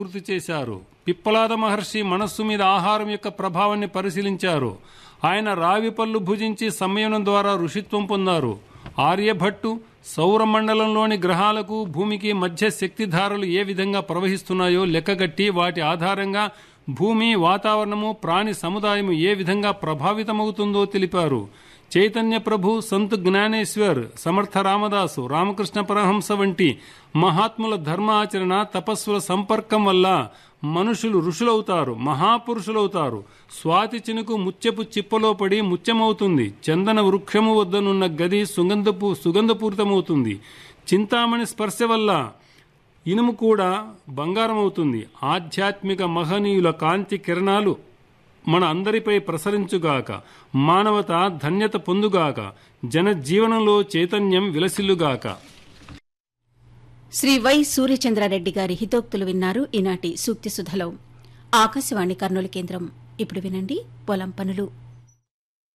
పూర్తి చేశారు పిప్పలాద మహర్షి మనస్సు మీద ఆహారం యొక్క ప్రభావాన్ని పరిశీలించారు ఆయన రావి పళ్ళు భుజించి సంయమనం ద్వారా ఋషిత్వం పొందారు ఆర్యభట్టు సౌరమండలంలోని గ్రహాలకు భూమికి మధ్య శక్తిధారలు ఏ విధంగా ప్రవహిస్తున్నాయో లెక్కగట్టి వాటి ఆధారంగా భూమి వాతావరణము ప్రాణి సముదాయము ఏ విధంగా ప్రభావితమవుతుందో తెలిపారు చైతన్య ప్రభు సంత్ జ్ఞానేశ్వర్ సమర్థ రామదాసు రామకృష్ణ పరహంస వంటి మహాత్ముల ధర్మాచరణ తపస్సుల సంపర్కం వల్ల మనుషులు ఋషులవుతారు మహాపురుషులవుతారు స్వాతి చినుకు ముత్యపు చిప్పలో పడి ముత్యమవుతుంది చందన వృక్షము వద్దనున్న గది సుగంధపు సుగంధపూరితమవుతుంది చింతామణి స్పర్శ వల్ల ఇనుము కూడా బంగారం అవుతుంది ఆధ్యాత్మిక మహనీయుల కాంతి కిరణాలు మన అందరిపై ప్రసరించుగాక మానవత ధన్యత పొందుగాక జనజీవనంలో చైతన్యం విలసిల్లుగాక శ్రీ వై సూర్యచంద్రారెడ్డి గారి హితోక్తులు విన్నారు ఈనాటి సూక్తి సుధలో ఆకాశవాణి కర్నూలు కేంద్రం ఇప్పుడు వినండి పొలం పనులు